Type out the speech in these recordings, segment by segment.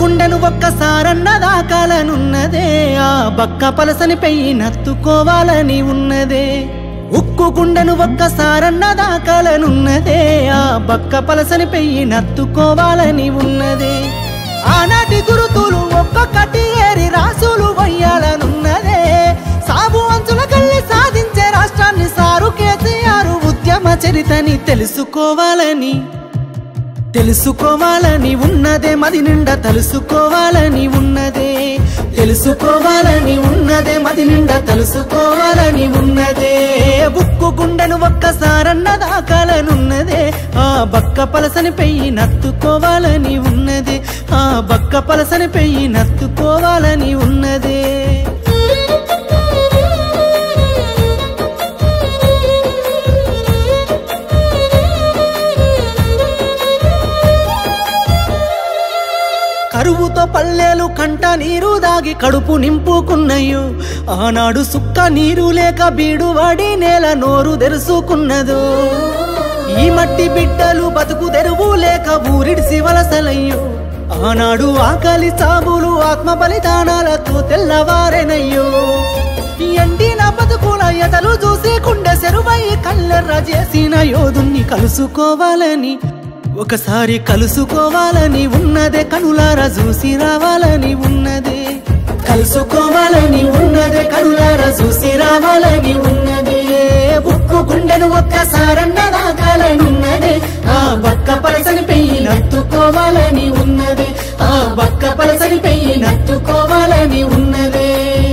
గుండెను ఒక్కసారన్న దాకాలనున్నదే ఆ బక్క పలసని పెయ్యి నత్తుకోవాలని ఉన్నదే ఉక్కు గుండెను ఒక్కసారన్న దాకాలనున్నదే ఆ బక్క పలసని పెయ్యి నత్తుకోవాలని ఉన్నదే ఆనాటి గురుతులు ఒక్కొక్కటి ఏరి రాసులు వయ్యాలనున్నదే సాబు అంచుల కళ్ళి సాధించే రాష్ట్రాన్ని సారు కేసీఆర్ ఉద్యమ చరితని తెలుసుకోవాలని తెలుసుకోవాలని ఉన్నదే మది నిండా తెలుసుకోవాలని ఉన్నదే తెలుసుకోవాలని ఉన్నదే మది నిండా తెలుసుకోవాలని ఉన్నదే బుక్కు గుండెను ఒక్కసారన్న దాకాలనున్నదే ఆ బక్క పలసని పెయ్యి నత్తుకోవాలని ఉన్నదే ఆ బక్క పలసని పెయ్యి నత్తుకోవాలని ఉన్నదే కరువుతో పల్లెలు కంట నీరు దాగి కడుపు నింపుకున్నయు ఆనాడు సుక్క నీరు లేక బీడు వాడి నేల నోరు తెరుసుకున్నదు ఈ మట్టి బిడ్డలు బతుకు తెరువు లేక ఊరిడిసి వలసలయ్యు ఆనాడు ఆకలి చావులు ఆత్మ బలిదానాలతో తెల్లవారెనయ్యో ఎండిన బతుకుల ఎతలు చూసి కుండె సెరువై కల్లెర్ర చేసిన యోధుణ్ణి కలుసుకోవాలని ఒకసారి కలుసుకోవాలని ఉన్నదే కనులారా చూసి రావాలని ఉన్నదే కలుసుకోవాలని ఉన్నదే కనులారా చూసి రావాలని ఉన్నదే ఉక్కు గుండెను ఒక్కసారన్న దాకాలనున్నదే ఆ బక్క పలసని పెయ్యి నత్తుకోవాలని ఉన్నదే ఆ బక్క పలసని పెయ్యి నత్తుకోవాలని ఉన్నదే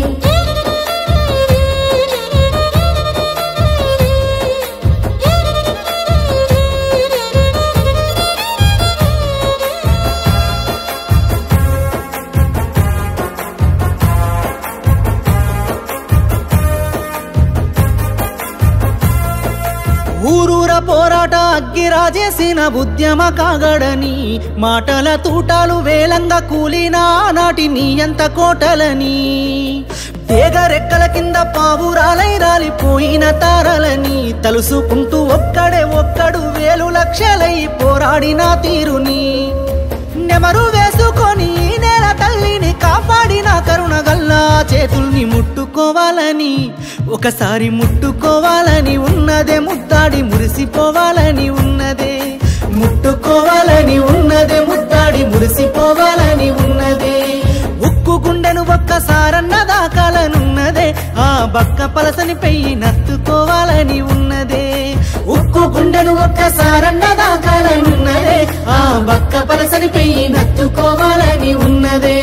ఊరూర పోరాట అగ్గిరాజేసిన ఉద్యమ కాగడని మాటల తూటాలు వేలంగా కూలిన నాటి నీ ఎంత కోటలని తీగ రెక్కల కింద పావురాలై రాలిపోయిన తారలని తలుసుకుంటూ ఒక్కడే ఒక్కడు వేలు లక్షలై పోరాడిన తీరుని నెమరు వేసుకొని ఈ నేల తల్లిని కాపాడిన కరుణ గల్లా చేతుల్ని ముట్టుకోవాలని ఒకసారి ముట్టుకోవాలని ఉన్నదే ముద్దాడి మురిసిపోవాలని ఉన్నదే ముట్టుకోవాలని ఉన్నదే ముద్దాడి మురిసిపోవాలని ఉన్నదే ఉక్కు గుండెను ఒక్కసారన్న దాకాలనున్నదే ఆ బక్క పలసని పెయ్యి నత్తుకోవాలని ఉన్నదే ఉక్కు గుండెను ఒక్కసారన్న దాకాలనున్నదే ఆ బక్క పలసని పెయ్యి నత్తుకోవాలని ఉన్నదే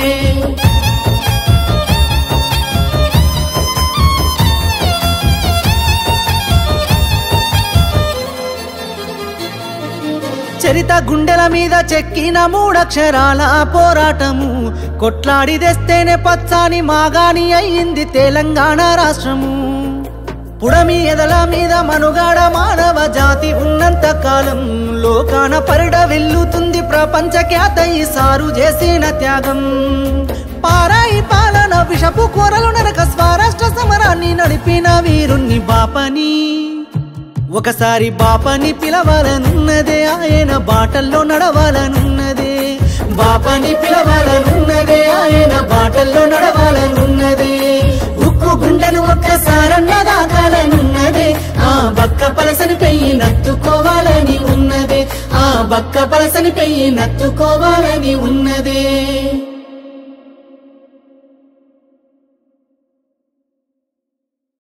చరిత గుండెల మీద చెక్కిన మూడక్షరాల పోరాటము కొట్లాడి తెస్తేనే పచ్చాని మాగాని అయ్యింది తెలంగాణ రాష్ట్రము పుడమి ఎదల మీద మనుగాడ మానవ జాతి ఉన్నంత కాలం లోకాన పరిడ వెల్లుతుంది ప్రపంచ ఖ్యాత ఈ సారు చేసిన త్యాగం పారాయి పాలన విషపు కూరలు నరక స్వరాష్ట్ర సమరాన్ని నడిపిన వీరుణ్ణి బాపని ఒకసారి బాపని పిలవాలనున్నదే ఆయన బాటల్లో నడవాలనున్నదే బాపని పిలవాలనున్నదే ఆయన బాటల్లో నడవాలనున్నదే ఉక్కు గుండెను ఒక్కసారన్న దాకాలనున్నదే ఆ బక్క పలసని పెయ్యి నత్తుకోవాలని ఉన్నదే ఆ బక్క పలసని పెయ్యి నత్తుకోవాలని ఉన్నదే